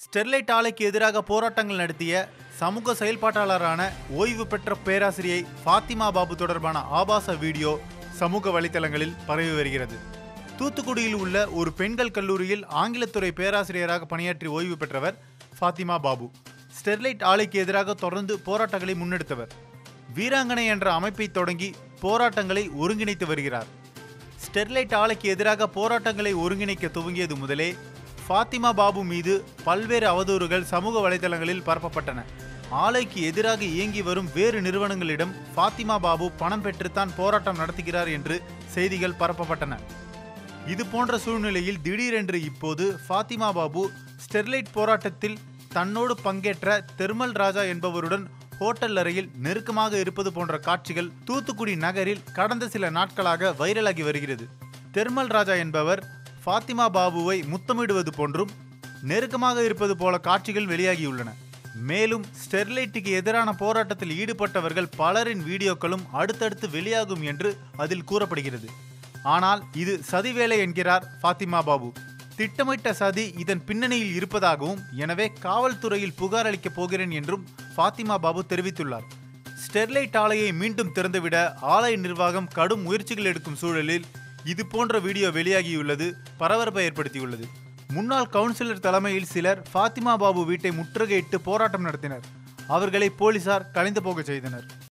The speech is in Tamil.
ஸ்டெர்லைட் ஆலைக்கு எதிராக போராட்டங்கள் நடத்திய சமூக செயல்பாட்டாளரான ஓய்வு பெற்ற பேராசிரியை ஃபாத்திமா பாபு தொடர்பான ஆபாச வீடியோ சமூக வலைத்தளங்களில் பரவி வருகிறது தூத்துக்குடியில் உள்ள ஒரு பெண்கள் கல்லூரியில் ஆங்கிலத்துறை பேராசிரியராக பணியாற்றி ஓய்வு பெற்றவர் ஃபாத்திமா பாபு ஸ்டெர்லைட் ஆலைக்கு எதிராக தொடர்ந்து போராட்டங்களை முன்னெடுத்தவர் வீராங்கனை என்ற அமைப்பை தொடங்கி போராட்டங்களை ஒருங்கிணைத்து வருகிறார் ஸ்டெர்லைட் ஆலைக்கு எதிராக போராட்டங்களை ஒருங்கிணைக்க துவங்கியது முதலே ஃபாத்திமா பாபு மீது பல்வேறு அவதூறுகள் சமூக வலைதளங்களில் பரப்பப்பட்டன ஆலைக்கு எதிராக இயங்கி வரும் வேறு நிறுவனங்களிடம் ஃபாத்திமா பாபு பணம் பெற்றுத்தான் போராட்டம் நடத்துகிறார் என்று செய்திகள் பரப்பப்பட்டன இது போன்ற சூழ்நிலையில் திடீரென்று இப்போது ஃபாத்திமா பாபு ஸ்டெர்லைட் போராட்டத்தில் தன்னோடு பங்கேற்ற தெர்மல் ராஜா என்பவருடன் ஹோட்டல் அறையில் நெருக்கமாக இருப்பது போன்ற காட்சிகள் தூத்துக்குடி நகரில் கடந்த சில நாட்களாக வைரலாகி வருகிறது தெர்மல் ராஜா என்பவர் ஃபாத்திமா பாபுவை முத்தமிடுவது போன்றும் நெருக்கமாக இருப்பது போல காட்சிகள் வெளியாகியுள்ளன மேலும் ஸ்டெர்லைட்டுக்கு எதிரான போராட்டத்தில் ஈடுபட்டவர்கள் பலரின் வீடியோக்களும் அடுத்தடுத்து வெளியாகும் என்று அதில் கூறப்படுகிறது ஆனால் இது சதிவேலை என்கிறார் ஃபாத்திமா பாபு திட்டமிட்ட சதி இதன் பின்னணியில் இருப்பதாகவும் எனவே காவல்துறையில் புகார் அளிக்கப் போகிறேன் என்றும் ஃபாத்திமா பாபு தெரிவித்துள்ளார் ஸ்டெர்லைட் ஆலையை மீண்டும் திறந்துவிட ஆலை நிர்வாகம் கடும் முயற்சிகள் எடுக்கும் சூழலில் இது போன்ற வீடியோ வெளியாகியுள்ளது பரபரப்பை ஏற்படுத்தியுள்ளது முன்னாள் கவுன்சிலர் தலைமையில் சிலர் ஃபாத்திமா பாபு வீட்டை முற்றுகையிட்டு போராட்டம் நடத்தினர் அவர்களை போலீசார் கலைந்து போகச் செய்தனர்